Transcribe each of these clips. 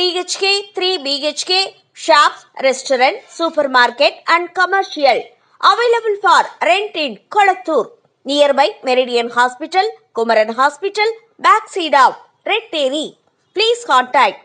BHK, 3 BHK, shops, restaurant, supermarket and commercial. Available for rent in Kolattur. Nearby Meridian Hospital, Kumaran Hospital, backside of Red Terry. Please contact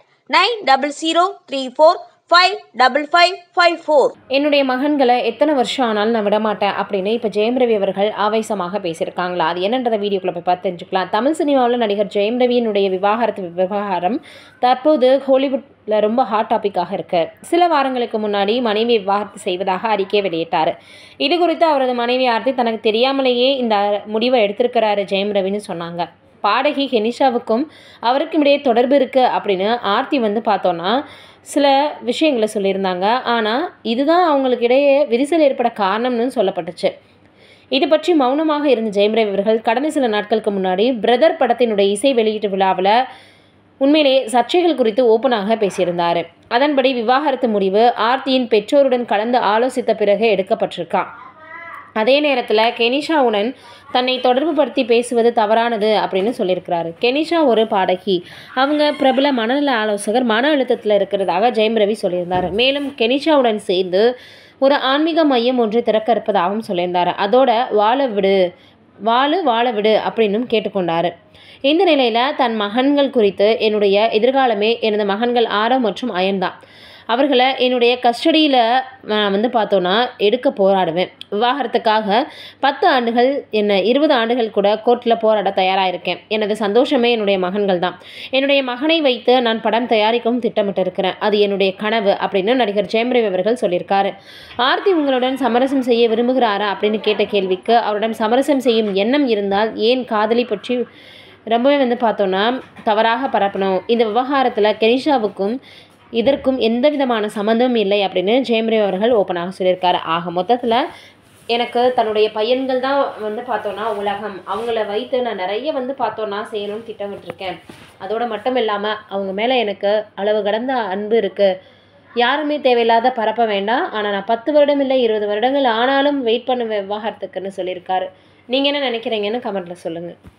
90034555554. என்னுடைய மகன்களை எத்தனை வருஷம் ஆனாலும் நான் விடமாட்டேன் அப்படின்னு இப்போ ஜெயம் ரவி அவர்கள் ஆவேசமாக பேசியிருக்காங்களா அது என்னன்றத வீடியோக்குள்ள போய் பார்த்து தெரிஞ்சுக்கலாம் தமிழ் சினிமாவில் நடிகர் ஜெயம் ரவியினுடைய விவாகரத்து விவகாரம் தற்போது ஹாலிவுட்டில் ரொம்ப ஹாட் டாப்பிக்காக இருக்கு சில வாரங்களுக்கு முன்னாடி மனைவி விவாகரத்து செய்வதாக அறிக்கை வெளியிட்டார் இது குறித்து அவரது மனைவி ஆர்த்தி தனக்கு தெரியாமலேயே இந்த முடிவை எடுத்திருக்கிறாரு ஜெயம் ரவின்னு சொன்னாங்க பாடகி ஹெனிஷாவுக்கும் அவருக்கும் இடையே தொடர்பு இருக்குது அப்படின்னு ஆர்த்தி வந்து பார்த்தோன்னா சில விஷயங்களை சொல்லியிருந்தாங்க ஆனால் இதுதான் அவங்களுக்கு இடையே விரிசல் ஏற்பட காரணம்னு சொல்லப்பட்டுச்சு இது பற்றி மௌனமாக இருந்த ஜெயம் ரவி அவர்கள் கடந்த சில நாட்களுக்கு முன்னாடி பிரதர் படத்தினுடைய இசை வெளியீட்டு விழாவில் உண்மையிலேயே சர்ச்சைகள் குறித்து ஓப்பனாக பேசியிருந்தார் அதன்படி விவாகரத்து முடிவு ஆர்த்தியின் பெற்றோருடன் கலந்து ஆலோசித்த பிறகு எடுக்கப்பட்டிருக்கான் அதே நேரத்தில் கெனிஷாவுடன் தன்னை தொடர்பு படுத்தி பேசுவது தவறானது அப்படின்னு சொல்லியிருக்கிறாரு கெனிஷா ஒரு பாடகி அவங்க பிரபல மனநல ஆலோசகர் மன அழுத்தத்தில் இருக்கிறதாக ஜெயம் ரவி சொல்லியிருந்தார் மேலும் கெனிஷாவுடன் சேர்ந்து ஒரு ஆன்மீக மையம் ஒன்று திறக்க இருப்பதாகவும் சொல்லியிருந்தார் அதோட வாழ விடு வாழு வாழ விடு அப்படின்னும் கேட்டுக்கொண்டார் இந்த நிலையில் தன் மகன்கள் குறித்து என்னுடைய எதிர்காலமே எனது மகன்கள் ஆரவ் மற்றும் அயன்தான் அவர்களை என்னுடைய கஸ்டடியில் நான் வந்து பார்த்தோன்னா எடுக்க போராடுவேன் விவாகரத்துக்காக பத்து ஆண்டுகள் என்ன இருபது ஆண்டுகள் கூட கோர்ட்டில் போராட தயாராக இருக்கேன் எனது சந்தோஷமே என்னுடைய மகன்கள் தான் என்னுடைய மகனை வைத்து நான் படம் தயாரிக்கவும் திட்டமிட்டு இருக்கிறேன் அது என்னுடைய கனவு அப்படின்னு நடிகர் ஜெயம்ரவி அவர்கள் சொல்லியிருக்காரு ஆர்த்தி உங்களுடன் சமரசம் செய்ய விரும்புகிறாரா அப்படின்னு கேட்ட கேள்விக்கு அவரிடம் சமரசம் செய்யும் எண்ணம் இருந்தால் ஏன் காதலி பற்றி ரொம்பவே வந்து பார்த்தோன்னா தவறாக பரப்பணும் இந்த விவகாரத்தில் கெனிஷாவுக்கும் இதற்கும் எந்த விதமான சம்மந்தமும் இல்லை அப்படின்னு ஜெயம்ரவி அவர்கள் ஓப்பனாக சொல்லியிருக்காரு ஆக மொத்தத்தில் எனக்கு தன்னுடைய பையன்கள் தான் வந்து பார்த்தோன்னா உலகம் அவங்கள வைத்து நான் நிறைய வந்து பார்த்தோன்னா செய்யணும்னு திட்டமிட்டிருக்கேன் அதோடு மட்டும் இல்லாமல் அவங்க மேலே எனக்கு அளவு கடந்த அன்பு இருக்குது யாருமே தேவையில்லாத பரப்ப வேண்டாம் ஆனால் நான் பத்து வருடம் இல்லை இருபது வருடங்கள் ஆனாலும் வெயிட் பண்ண விவாகரத்துக்குன்னு சொல்லியிருக்காரு நீங்கள் என்ன நினைக்கிறீங்கன்னு கமெண்ட்டில் சொல்லுங்கள்